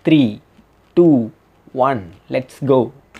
three two one let's go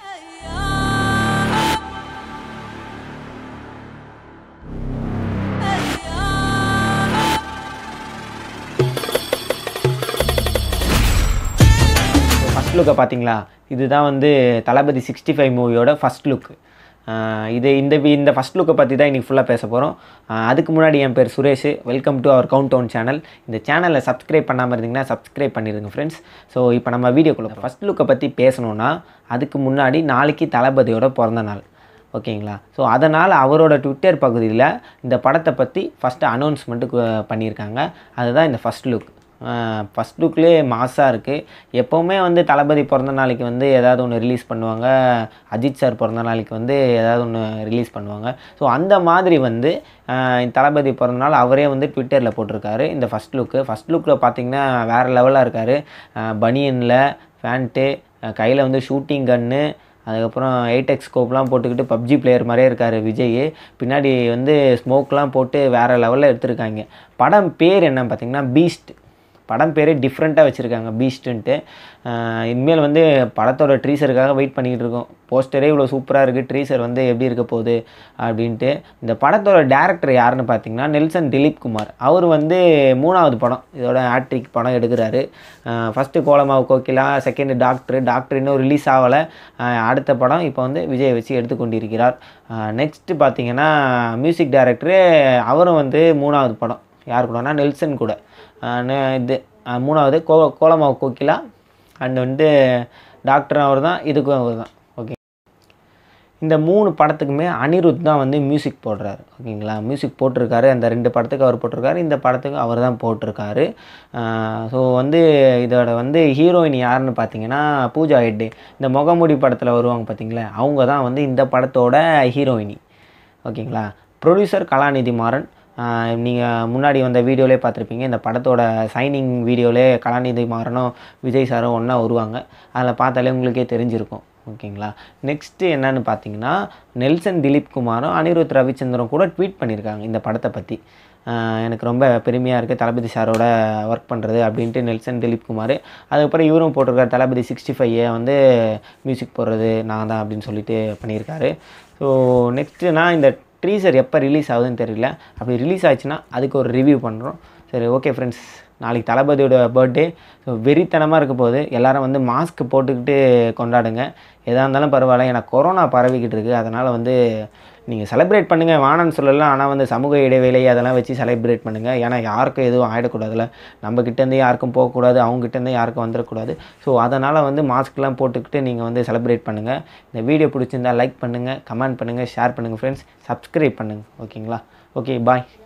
first லுக்கை பார்த்தீங்களா இதுதான் வந்து தளபதி சிக்ஸ்டி ஃபைவ் மூவியோட ஃபஸ்ட் லுக் இது இந்த வி- இந்த ஃபஸ்ட் லுக்கை பற்றி தான் இன்றைக்கி ஃபுல்லாக பேச போகிறோம் அதுக்கு முன்னாடி என் பேர் Suresh welcome to our countdown channel இந்த சேனலை சப்ஸ்கிரைப் பண்ணாமல் இருந்தீங்கன்னா சப்ஸ்கிரைப் பண்ணிடுங்க ஃப்ரெண்ட்ஸ் ஸோ இப்போ நம்ம வீடியோக்குள்ளே ஃபஸ்ட் லுக்கை பற்றி பேசணுன்னா அதுக்கு முன்னாடி நாளைக்கு தளபதியோட பிறந்த நாள் ஓகேங்களா ஸோ அதனால் அவரோட ட்விட்டர் பகுதியில் இந்த படத்தை பற்றி ஃபஸ்ட்டு அனௌன்ஸ்மெண்ட்டு பண்ணியிருக்காங்க அதுதான் இந்த ஃபஸ்ட் லுக் ஃபஸ்ட் லுக்லேயே மாஸாக இருக்குது எப்போவுமே வந்து தளபதி பிறந்த நாளைக்கு வந்து ஏதாவது ஒன்று ரிலீஸ் பண்ணுவாங்க அஜித் சார் பிறந்த நாளைக்கு வந்து ஏதாவது ஒன்று ரிலீஸ் பண்ணுவாங்க ஸோ அந்த மாதிரி வந்து ஆஹ் இந்த தளபதி பிறந்த நாள் அவரே வந்து ட்விட்டரில் போட்டிருக்காரு இந்த ஃபஸ்ட் லுக்கு ஃபஸ்ட் லுக்கில் பார்த்தீங்கன்னா வேறு லெவலாக இருக்கார் பனியனில் ஃபேண்ட்டு கையில் வந்து ஷூட்டிங் கன்னு அதுக்கப்புறம் எயிட் ஸ்கோப்லாம் போட்டுக்கிட்டு பப்ஜி பிளேயர் மாதிரியே இருக்கார் விஜய் பின்னாடி வந்து ஸ்மோக்லாம் போட்டு வேறு லெவலில் எடுத்திருக்காங்க படம் பேர் என்ன பார்த்தீங்கன்னா பீஸ்ட் படம் பேரே டிஃப்ரெண்ட்டாக வச்சுருக்காங்க பீஸ்ட்டுன்ட்டு இனிமேல் வந்து படத்தோட ட்ரீசருக்காக வெயிட் பண்ணிக்கிட்டு இருக்கோம் போஸ்டரே இவ்வளோ சூப்பராக இருக்குது ட்ரீசர் வந்து எப்படி இருக்க போகுது அப்படின்ட்டு இந்த படத்தோட டேரக்டர் யாருன்னு பார்த்தீங்கன்னா நெல்சன் திலீப் குமார் அவர் வந்து மூணாவது படம் இதோட ஆட்ரிக் படம் எடுக்கிறாரு first Kolamaavu Kokila second doctor doctor இன்னும் ரிலீஸ் ஆகலை அடுத்த படம் இப்போ வந்து விஜய் வச்சு எடுத்து கொண்டிருக்கிறார் நெக்ஸ்ட்டு பார்த்தீங்கன்னா மியூசிக் டைரக்டரு அவரும் வந்து மூணாவது படம் யார் கூடனா நெல்சன் கூட ஆஹ் நெ- இது ஆஹ் மூணாவது கோ கோலமாவு கோகிலா அண்ட் வந்து டாக்டர் அவர் தான் இதுக்கும் அவர் தான் ஓகே இந்த மூணு படத்துக்குமே அனிருத் தான் வந்து மியூசிக் போடுறாரு ஓகேங்களா மியூசிக் போட்டிருக்காரு அந்த ரெண்டு படத்துக்கு அவர் போட்டிருக்காரு இந்த படத்துக்கு அவர் தான் போட்டிருக்காரு ஸோ வந்து இதோட வந்து ஹீரோயின் யாருன்னு பார்த்தீங்கன்னா பூஜா ஹெட்டே இந்த முகமூடி படத்தில் வருவாங்க பார்த்தீங்களா அவங்க தான் வந்து இந்த படத்தோட ஹீரோயினி ஓகேங்களா ப்ரொடியூசர் கலாநிதி மாறன் நீங்கள் முன்னாடி வந்த வீடியோலே பார்த்துருப்பீங்க இந்த படத்தோட சைனிங் வீடியோலே கலாநிதி மாறனும் விஜய் சாரும் ஒன்றா வருவாங்க அதில் பார்த்தாலே உங்களுக்கே தெரிஞ்சிருக்கும் ஓகேங்களா நெக்ஸ்ட்டு என்னன்னு பார்த்தீங்கன்னா நெல்சன் திலீப் குமாரும் அனிருத் ரவிச்சந்திரன் கூட ட்வீட் பண்ணியிருக்காங்க இந்த படத்தை பற்றி எனக்கு ரொம்ப பெருமையாக இருக்குது தளபதி சாரோட ஒர்க் பண்ணுறது அப்படின்ட்டு நெல்சன் திலீப் குமார் அதுக்கப்புறம் இவரும் போட்டிருக்காரு தளபதி சிக்ஸ்டி ஃபைவ் வந்து மியூசிக் போடுறது நான் தான் அப்படின்னு சொல்லிட்டு பண்ணியிருக்காரு ஸோ நெக்ஸ்ட்டு நான் இந்த ட்ரீசர் எப்போ ரிலீஸ் ஆகுதுன்னு தெரியல அப்படி ரிலீஸ் ஆச்சுன்னா அதுக்கு ஒரு ரிவ்யூ பண்ணுறோம் சரி ஓகே ஃப்ரெண்ட்ஸ் நாளைக்கு தளபதியோட பர்த்டே ஸோ வெறித்தனமாக இருக்க போது எல்லாரும் வந்து மாஸ்க் போட்டுக்கிட்டு கொண்டாடுங்க எதாக இருந்தாலும் பரவாயில்ல ஏன்னா கொரோனா பரவிக்கிட்டு இருக்குது அதனால் வந்து நீங்கள் செலிப்ரேட் பண்ணுங்கள் வானன்னு சொல்லலாம் ஆனால் வந்து சமூக இடைவேளை அதெல்லாம் வச்சு செலிப்ரேட் பண்ணுங்கள் ஏன்னா யாருக்கும் எதுவும் ஆகிடக்கூடாதுல நம்ம கிட்டேருந்து யாருக்கும் போகக்கூடாது அவங்க கிட்டேருந்து யாருக்கும் வந்துடக்கூடாது ஸோ அதனால் வந்து மாஸ்க்லாம் போட்டுக்கிட்டு நீங்கள் வந்து செலிப்ரேட் பண்ணுங்கள் இந்த வீடியோ பிடிச்சிருந்தா லைக் பண்ணுங்கள் கமெண்ட் பண்ணுங்கள் ஷேர் பண்ணுங்கள் ஃப்ரெண்ட்ஸ் சப்ஸ்கிரைப் பண்ணுங்கள் ஓகேங்களா ஓகே பாய்